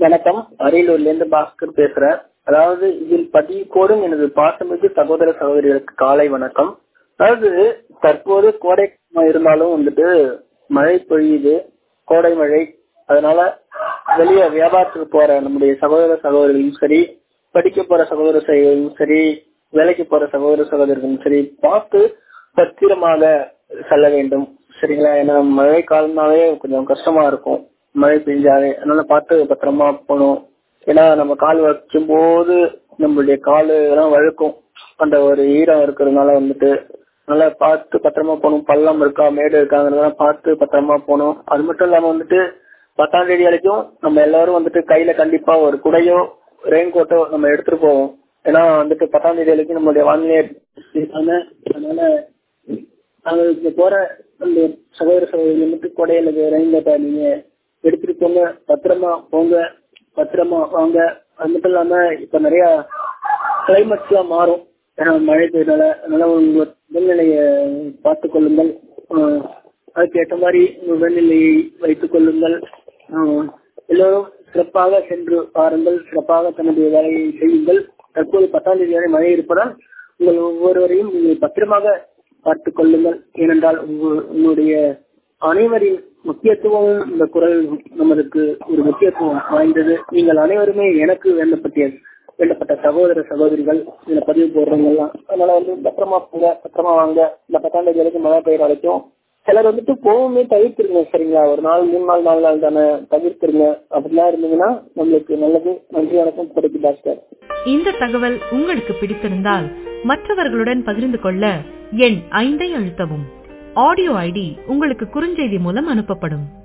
வணக்கம் அரியலூர்ல இருந்து பாஸ்கர் பேசுறேன் அதாவது இதில் பதிவு போடும் எனது பாசமிகு சகோதர சகோதரிகளுக்கு காலை வணக்கம் அதாவது தற்போது கோடை காலமா இருந்தாலும் வந்துட்டு மழை பொழியுது கோடை மழை அதனால வெளியே வியாபாரத்துக்கு போற நம்முடைய சகோதர சகோதரிகளும் சரி படிக்க போற சகோதர சகோதரிகளும் சரி வேலைக்கு போற சகோதர சகோதரர்களும் சரி பார்த்து பத்திரமாக செல்ல வேண்டும் சரிங்களா ஏன்னா மழை காலம்னாவே கொஞ்சம் கஷ்டமா இருக்கும் மழை பெஞ்சாலே அதனால பார்த்து பத்திரமா போகணும் ஏன்னா நம்ம கால் வைக்கும் போது நம்மளுடைய காலு எல்லாம் வழுக்கும் அந்த ஒரு ஈரம் இருக்கிறதுனால வந்துட்டு நல்லா பார்த்து பத்திரமா போகணும் பள்ளம் இருக்கா மேடு இருக்காங்கிறதெல்லாம் பார்த்து பத்திரமா போகணும் அது மட்டும் இல்லாம வந்துட்டு பத்தாம் தேதி வரைக்கும் நம்ம எல்லாரும் வந்துட்டு கையில கண்டிப்பா ஒரு குடையோ ரெயின் கோட்டோ நம்ம எடுத்துட்டு போவோம் ஏன்னா வந்துட்டு பத்தாம் தேதி வரைக்கும் நம்மளுடைய வானிலை இருக்காங்க அதனால நாங்கள் இங்க போற அந்த சகோதர சகோதரி மட்டும் கொடையில ரெயின் கோட்டை நீங்க எடுத்துட்டு போங்க பத்திரமா போங்க பத்திரமா வாங்க அது மட்டும் இல்லாம இப்ப நிறைய கிளைமேட்ஸ் எல்லாம் மாறும் ஏன்னா மழை பெய்யறதுனால அதனால உங்க உடல்நிலையை பார்த்துக் கொள்ளுங்கள் ஆஹ் அதுக்கு ஏற்ற மாதிரி உங்க உடல்நிலையை வைத்துக் கொள்ளுங்கள் ஆஹ் எல்லோரும் சிறப்பாக சென்று பாருங்கள் சிறப்பாக தன்னுடைய வேலையை செய்யுங்கள் தற்போது பத்தாம் தேதி வரை மழை இருப்பதால் உங்கள் ஒவ்வொருவரையும் நீங்கள் பத்திரமாக பார்த்துக் கொள்ளுங்கள் ஏனென்றால் உங்களுடைய அனைவரின் முக்கியத்துவம் இந்த குரல் நமதுக்கு ஒரு முக்கியத்துவம் வாய்ந்தது நீங்கள் அனைவருமே எனக்கு வேண்டப்பட்ட வேண்டப்பட்ட சகோதர சகோதரிகள் இதுல பதிவு போடுறவங்க எல்லாம் அதனால வந்து பத்திரமா போங்க பத்திரமா வாங்க இந்த பத்தாம் தேதி வரைக்கும் மழை பெய்யற வரைக்கும் சிலர் வந்துட்டு போகவுமே தவிர்த்துருங்க சரிங்களா ஒரு நாள் மூணு நாள் நாலு நாள் தானே தவிர்த்துருங்க அப்படிலாம் இருந்தீங்கன்னா நம்மளுக்கு நல்லது நன்றி வணக்கம் கிடைக்கு டாக்டர் இந்த தகவல் உங்களுக்கு பிடித்திருந்தால் மற்றவர்களுடன் பகிர்ந்து கொள்ள எண் ஐந்தை அழுத்தவும் ஆடியோ ஐடி உங்களுக்கு குறுஞ்செய்தி மூலம் அனுப்பப்படும்